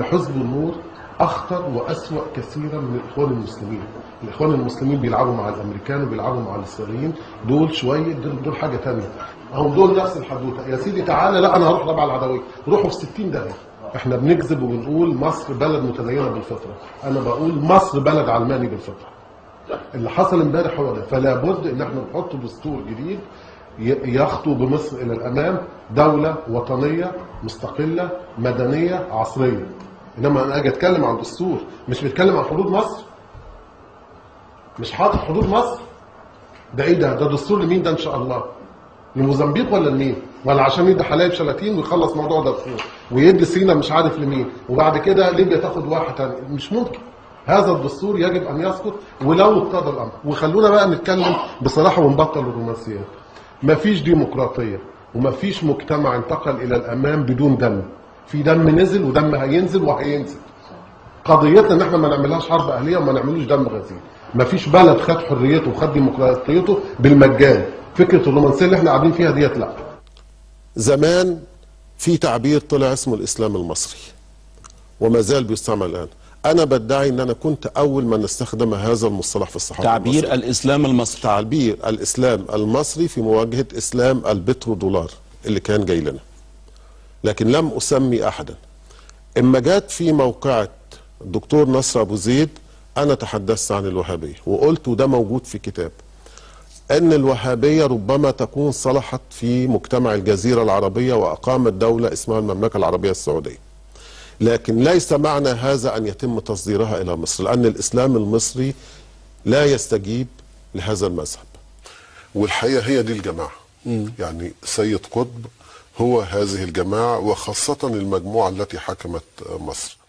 حزب النور اخطر واسوا كثيرا من الاخوان المسلمين الاخوان المسلمين بيلعبوا مع الامريكان وبيلعبوا مع الاسرائيليين دول شويه دول, دول حاجه ثانيه هم دول نفس الحدوته يا سيدي تعالى لا انا هروح ربع العدويه روحوا في 60 داهيه احنا بنكذب وبنقول مصر بلد متدينه بالفطره انا بقول مصر بلد علماني بالفطره اللي حصل امبارح هو ده فلا بد ان احنا نحط دستور جديد ي- يخطو بمصر الى الامام دوله وطنيه مستقله مدنيه عصريه انما انا اجي اتكلم عن دستور مش بيتكلم عن حدود مصر مش حاطط حدود مصر ده ايه ده ده دستور لمين ده ان شاء الله لموزمبيق ولا لمين ولا عشان يدي حلايب شلاتين ويخلص موضوع دارفور ويدي سينا مش عارف لمين وبعد كده ليبيا تاخد واحد تاني مش ممكن هذا الدستور يجب ان يسقط ولو اقتضى الامر وخلونا بقى نتكلم بصراحه ونبطل الرومانسيات مفيش ديمقراطيه ومفيش مجتمع انتقل الى الامام بدون دم في دم نزل ودم هينزل وهينزل قضيتنا ان احنا ما نعملهاش حرب اهليه وما نعملوش دم غزير مفيش بلد خد حريته وخد ديمقراطيته بالمجان فكره الرومانسيه اللي احنا قاعدين فيها ديت لا زمان في تعبير طلع اسمه الاسلام المصري وما زال بيستعمل الان انا بدعي ان انا كنت اول من استخدم هذا المصطلح في الصحافه تعبير المصرية. الاسلام المصري تعبير الاسلام المصري في مواجهه اسلام البترودولار اللي كان جاي لنا لكن لم اسمي احدا اما جات في موقعه الدكتور نصر ابو زيد انا تحدثت عن الوهابيه وقلت وده موجود في كتاب ان الوهابيه ربما تكون صلحت في مجتمع الجزيره العربيه واقامت دوله اسمها المملكه العربيه السعوديه لكن ليس معنى هذا ان يتم تصديرها الى مصر لان الاسلام المصري لا يستجيب لهذا المذهب والحقيقه هي دي الجماعه يعني سيد قطب هو هذه الجماعه وخاصه المجموعه التي حكمت مصر